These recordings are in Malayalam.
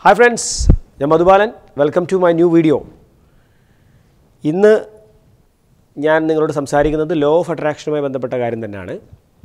ഹായ് ഫ്രണ്ട്സ് ഞാൻ Madhubalan welcome to my new video ഇന്ന് ഞാൻ നിങ്ങളോട് സംസാരിക്കുന്നത് ലോ ഓഫ് അട്രാക്ഷനുമായി ബന്ധപ്പെട്ട കാര്യം തന്നെയാണ്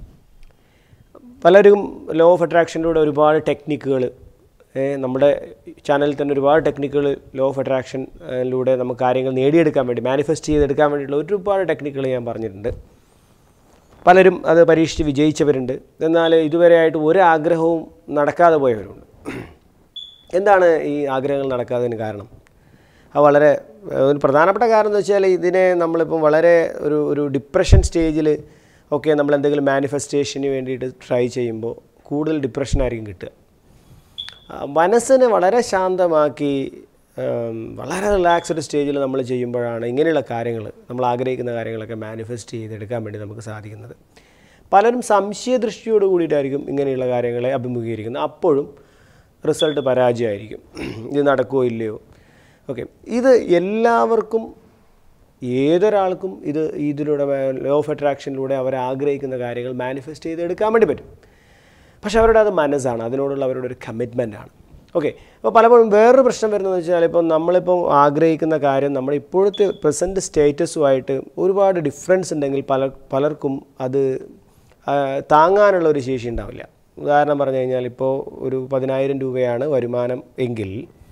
പലരും ലോ ഓഫ് അട്രാക്ഷനിലൂടെ ഒരുപാട് ടെക്നിക്കുകൾ നമ്മുടെ ചാനലിൽ തന്നെ ഒരുപാട് ടെക്നിക്കുകൾ ലോ ഓഫ് അട്രാക്ഷനിലൂടെ നമുക്ക് കാര്യങ്ങൾ നേടിയെടുക്കാൻ വേണ്ടി മാനിഫെസ്റ്റ് ചെയ്തെടുക്കാൻ വേണ്ടിയിട്ടുള്ള ഒരുപാട് ടെക്നിക്കുകൾ ഞാൻ പറഞ്ഞിട്ടുണ്ട് പലരും അത് പരീക്ഷിച്ച് വിജയിച്ചവരുണ്ട് എന്നാൽ ഇതുവരെയായിട്ട് ഒരു ആഗ്രഹവും നടക്കാതെ പോയവരുണ്ട് എന്താണ് ഈ ആഗ്രഹങ്ങൾ നടക്കാത്തതിന് കാരണം അത് വളരെ ഏഹ്, ഒരു പ്രധാനപ്പെട്ട കാരണം എന്ന് വെച്ചാൽ ഇതിനെ നമ്മളിപ്പം വളരെ ഒരു ഒരു ഡിപ്രഷൻ സ്റ്റേജിൽ ഒക്കെ നമ്മൾ എന്തെങ്കിലും മാനിഫെസ്റ്റേഷന് വേണ്ടിയിട്ട് ട്രൈ ചെയ്യുമ്പോൾ കൂടുതൽ ഡിപ്രഷനായിരിക്കും കിട്ടുക ആ, മനസ്സിനെ വളരെ ശാന്തമാക്കി ഉം, വളരെ റിലാക്സ്ഡ് സ്റ്റേജിൽ നമ്മൾ ചെയ്യുമ്പോഴാണ് ഇങ്ങനെയുള്ള കാര്യങ്ങൾ നമ്മൾ ആഗ്രഹിക്കുന്ന കാര്യങ്ങളൊക്കെ മാനിഫെസ്റ്റ് ചെയ്തെടുക്കാൻ വേണ്ടി നമുക്ക് സാധിക്കുന്നത് പലരും സംശയദൃഷ്ടിയോട് കൂടിയിട്ടായിരിക്കും ഇങ്ങനെയുള്ള കാര്യങ്ങളെ അഭിമുഖീകരിക്കുന്നത് അപ്പോഴും റിസൾട്ട് പരാജയമായിരിക്കും ഇത് നടക്കുമോ ഇല്ലയോ ഓക്കെ ഇത് എല്ലാവർക്കും ഏതൊരാൾക്കും ഇത് ഇതിലൂടെ ലോ ഓഫ് അട്രാക്ഷനിലൂടെ അവർ ആഗ്രഹിക്കുന്ന കാര്യങ്ങൾ മാനിഫെസ്റ്റ് ചെയ്തെടുക്കാൻ വേണ്ടി പറ്റും പക്ഷെ അവരുടെ അത് മനസ്സാണ് അതിനോടുള്ള അവരുടെ ഒരു കമ്മിറ്റ്മെൻ്റ് ആണ് ഓക്കെ അപ്പോൾ പലപ്പോഴും വേറൊരു പ്രശ്നം വരുന്നതെന്ന് വെച്ചാൽ ഇപ്പം നമ്മളിപ്പം ആഗ്രഹിക്കുന്ന കാര്യം നമ്മുടെ ഇപ്പോഴത്തെ പ്രസൻറ്റ് സ്റ്റേറ്റസുമായിട്ട് ഒരുപാട് ഡിഫറൻസ് ഉണ്ടെങ്കിൽ പല പലർക്കും അത് ആ, താങ്ങാനുള്ള ഒരു ശേഷി ഉണ്ടാവില്ല ഉദാഹരണം പറഞ്ഞു കഴിഞ്ഞാൽ ഇപ്പോൾ ഒരു പതിനായിരം രൂപയാണ് വരുമാനം എങ്കിൽ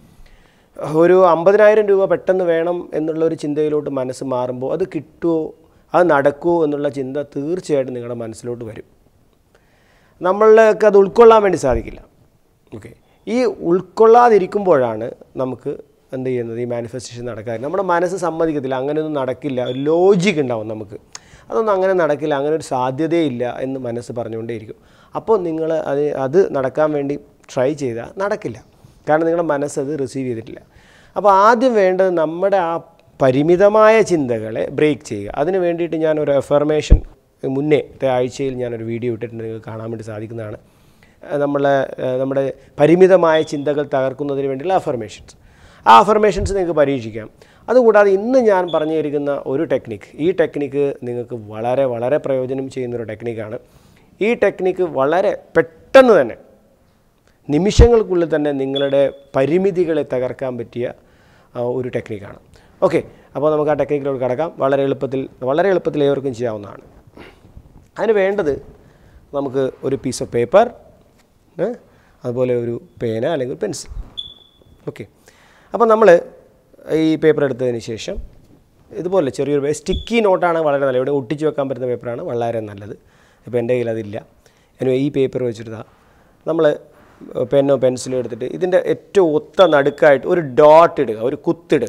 ഒരു അമ്പതിനായിരം രൂപ പെട്ടെന്ന് വേണം എന്നുള്ള ഒരു ചിന്തയിലോട്ട് മനസ്സ് മാറുമ്പോൾ അത് കിട്ടുമോ അത് നടക്കുമോ എന്നുള്ള ചിന്ത തീർച്ചയായിട്ടും നിങ്ങളുടെ മനസ്സിലോട്ട് വരും നമ്മൾക്ക് അത് ഉൾക്കൊള്ളാൻ വേണ്ടി സാധിക്കില്ല ഓക്കെ ഈ ഉൾക്കൊള്ളാതിരിക്കുമ്പോഴാണ് നമുക്ക് എന്ത് ചെയ്യുന്നത് ഈ മാനിഫെസ്റ്റേഷൻ നടക്കാൻ നമ്മുടെ മനസ്സ് സമ്മതിക്കത്തില്ല അങ്ങനെയൊന്നും നടക്കില്ല ഒരു ലോജിക് ഉണ്ടാവും നമുക്ക് അതൊന്നും അങ്ങനെ നടക്കില്ല അങ്ങനെ ഒരു സാധ്യതയില്ല എന്ന് മനസ്സ് പറഞ്ഞുകൊണ്ടേയിരിക്കും അപ്പോൾ നിങ്ങൾ അത് അത് നടക്കാൻ വേണ്ടി ട്രൈ ചെയ്താൽ നടക്കില്ല കാരണം നിങ്ങളുടെ മനസ്സ് അത് റിസീവ് ചെയ്തിട്ടില്ല അപ്പോൾ ആദ്യം വേണ്ടത് നമ്മുടെ ആ പരിമിതമായ ചിന്തകളെ ബ്രേക്ക് ചെയ്യുക അതിന് വേണ്ടിയിട്ട് ഞാൻ ഒരു എഫർമേഷൻ മുന്നേത്തെ ആഴ്ചയിൽ ഞാനൊരു വീഡിയോ ഇട്ടിട്ടുണ്ട് നിങ്ങൾക്ക് കാണാൻ വേണ്ടി സാധിക്കുന്നതാണ് ഏഹ് നമ്മളെ ഏഹ് നമ്മുടെ പരിമിതമായ ചിന്തകൾ തകർക്കുന്നതിന് വേണ്ടിയുള്ള അഫർമേഷൻസ് ആ അഫർമേഷൻസ് നിങ്ങൾക്ക് പരീക്ഷിക്കാം അതുകൂടാതെ ഇന്ന് ഞാൻ പറഞ്ഞു തരിക്കുന്ന ഒരു ടെക്നിക്ക് ഈ ടെക്നിക്ക് നിങ്ങൾക്ക് വളരെ വളരെ പ്രയോജനം ചെയ്യുന്ന ഒരു ടെക്നിക്കാണ് ഈ ടെക്നിക്ക് വളരെ പെട്ടെന്ന് തന്നെ നിമിഷങ്ങൾക്കുള്ളിൽ തന്നെ നിങ്ങളുടെ പരിമിതികളെ തകർക്കാൻ പറ്റിയ ആ, ഒരു ടെക്നിക്കാണ് ഓക്കെ അപ്പോൾ നമുക്ക് ആ ടെക്നിക്കിലോട്ട് കടക്കാം വളരെ എളുപ്പത്തിൽ വളരെ എളുപ്പത്തിൽ ഏവർക്കും ചെയ്യാവുന്നതാണ് അതിന് വേണ്ടത് നമുക്ക് ഒരു പീസ് ഓഫ് പേപ്പർ അതുപോലെ ഒരു പേന അല്ലെങ്കിൽ പെൻസിൽ ഓക്കെ അപ്പോൾ നമ്മൾ ഈ പേപ്പർ എടുത്തതിന് ശേഷം ഇതുപോലെ ചെറിയൊരു സ്റ്റിക്കി നോട്ടാണ് വളരെ നല്ലത് ഇവിടെ ഒട്ടിച്ച് വെക്കാൻ പറ്റുന്ന പേപ്പറാണ് വളരെ നല്ലത് ഇപ്പോൾ എൻ്റെ കയ്യിൽ അതില്ല എനിവേ ഈ പേപ്പർ വെച്ചിട്ട് നമ്മൾ പെന്നോ പെൻസിലോ എടുത്തിട്ട് ഇതിൻ്റെ ഏറ്റവും ഒത്ത നടുക്കായിട്ട് ഒരു ഡോട്ട് ഇടുക ഒരു കുത്തിടുക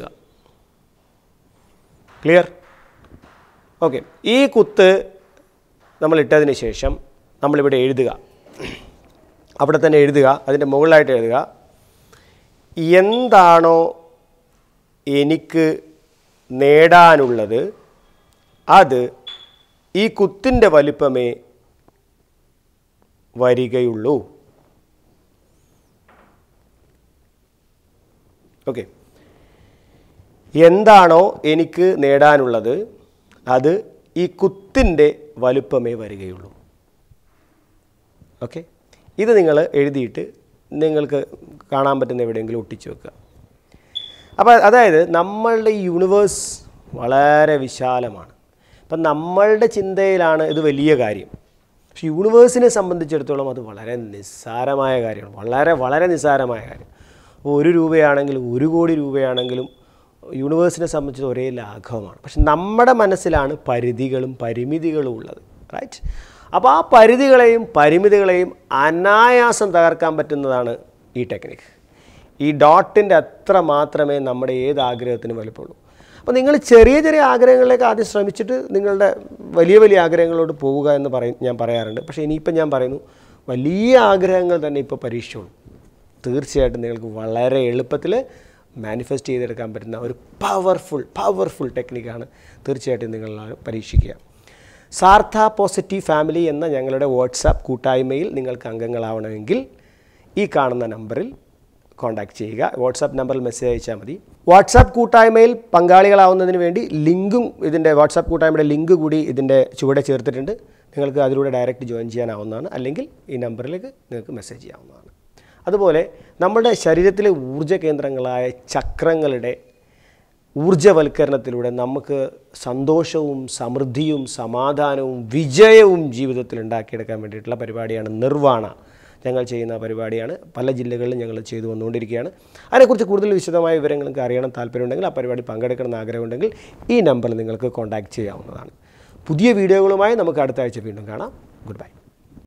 ക്ലിയർ ഓക്കെ ഈ കുത്ത് നമ്മൾ ഇട്ടതിന് ശേഷം നമ്മളിവിടെ എഴുതുക അവിടെ തന്നെ എഴുതുക അതിൻ്റെ മുകളിലായിട്ട് എഴുതുക എന്താണോ എനിക്ക് നേടാനുള്ളത് അത് ഈ കുത്തിൻ്റെ വലിപ്പമേ വരികയുള്ളൂ ഓക്കെ എന്താണോ എനിക്ക് നേടാനുള്ളത് അത് ഈ കുത്തിൻ്റെ വലുപ്പമേ വരികയുള്ളൂ ഓക്കെ ഇത് നിങ്ങൾ എഴുതിയിട്ട് നിങ്ങൾക്ക് കാണാൻ പറ്റുന്ന എവിടെയെങ്കിലും ഒട്ടിച്ചു വെക്കുക അപ്പോൾ അതായത് നമ്മളുടെ ഈ യൂണിവേഴ്സ് വളരെ വിശാലമാണ് അപ്പം നമ്മളുടെ ചിന്തയിലാണ് ഇത് വലിയ കാര്യം പക്ഷെ യൂണിവേഴ്സിനെ സംബന്ധിച്ചിടത്തോളം അത് വളരെ നിസ്സാരമായ കാര്യമാണ് വളരെ വളരെ നിസ്സാരമായ കാര്യം അപ്പോൾ ഒരു രൂപയാണെങ്കിലും ഒരു കോടി രൂപയാണെങ്കിലും യൂണിവേഴ്സിനെ സംബന്ധിച്ച് ഒരേ ലാഘവമാണ് പക്ഷെ നമ്മുടെ മനസ്സിലാണ് പരിധികളും പരിമിതികളും ഉള്ളത് റൈറ്റ് അപ്പോൾ ആ പരിധികളെയും പരിമിതികളെയും അനായാസം തകർക്കാൻ പറ്റുന്നതാണ് ഈ ടെക്നിക്ക് ഈ ഡോട്ടിൻ്റെ അത്ര മാത്രമേ നമ്മുടെ ഏത് ആഗ്രഹത്തിനും വലുപ്പമുള്ളൂ അപ്പോൾ നിങ്ങൾ ചെറിയ ചെറിയ ആഗ്രഹങ്ങളിലേക്ക് ആദ്യം ശ്രമിച്ചിട്ട് നിങ്ങളുടെ വലിയ വലിയ ആഗ്രഹങ്ങളോട് പോവുക എന്ന് പറയും ഞാൻ പറയാറുണ്ട് പക്ഷേ ഇനിയിപ്പം ഞാൻ പറയുന്നു വലിയ ആഗ്രഹങ്ങൾ തന്നെ ഇപ്പോൾ പരീക്ഷിച്ചോളൂ തീർച്ചയായിട്ടും നിങ്ങൾക്ക് വളരെ എളുപ്പത്തിൽ മാനിഫെസ്റ്റ് ചെയ്തെടുക്കാൻ പറ്റുന്ന ഒരു പവർഫുൾ പവർഫുൾ ടെക്നിക്കാണ് തീർച്ചയായിട്ടും നിങ്ങൾ പരീക്ഷിക്കുക സാർത്ഥ പോസിറ്റീവ് ഫാമിലി എന്ന ഞങ്ങളുടെ വാട്സാപ്പ് കൂട്ടായ്മയിൽ നിങ്ങൾക്ക് അംഗങ്ങളാവണമെങ്കിൽ ഈ കാണുന്ന നമ്പറിൽ കോൺടാക്ട് ചെയ്യുക വാട്സാപ്പ് നമ്പറിൽ മെസ്സേജ് അയച്ചാൽ മതി വാട്സാപ്പ് കൂട്ടായ്മയിൽ പങ്കാളികളാവുന്നതിന് വേണ്ടി ലിങ്കും ഇതിൻ്റെ വാട്സാപ്പ് കൂട്ടായ്മയുടെ ലിങ്ക് കൂടി ഇതിൻ്റെ ചുവടെ ചേർത്തിട്ടുണ്ട് നിങ്ങൾക്ക് അതിലൂടെ ഡയറക്റ്റ് ജോയിൻ ചെയ്യാനാവുന്നതാണ് അല്ലെങ്കിൽ ഈ നമ്പറിലേക്ക് നിങ്ങൾക്ക് മെസ്സേജ് ചെയ്യാവുന്നതാണ് അതുപോലെ നമ്മുടെ ശരീരത്തിലെ ഊർജ്ജ കേന്ദ്രങ്ങളായ ചക്രങ്ങളുടെ ഊർജ്ജവൽക്കരണത്തിലൂടെ നമുക്ക് സന്തോഷവും സമൃദ്ധിയും സമാധാനവും വിജയവും ജീവിതത്തിൽ ഉണ്ടാക്കിയെടുക്കാൻ വേണ്ടിയിട്ടുള്ള പരിപാടിയാണ് നിർവ്വാണ ഞങ്ങൾ ചെയ്യുന്ന പരിപാടിയാണ് പല ജില്ലകളിലും ഞങ്ങൾ ചെയ്തു വന്നുകൊണ്ടിരിക്കുകയാണ് അതിനെക്കുറിച്ച് കൂടുതൽ വിശദമായ വിവരങ്ങൾ നിങ്ങൾക്ക് അറിയണം താല്പര്യമുണ്ടെങ്കിൽ ആ പരിപാടി പങ്കെടുക്കണമെന്ന് ആഗ്രഹമുണ്ടെങ്കിൽ ഈ നമ്പറിൽ നിങ്ങൾക്ക് കോൺടാക്റ്റ് ചെയ്യാവുന്നതാണ് പുതിയ വീഡിയോകളുമായി നമുക്ക് അടുത്ത ആഴ്ച വീണ്ടും കാണാം ഗുഡ് ബൈ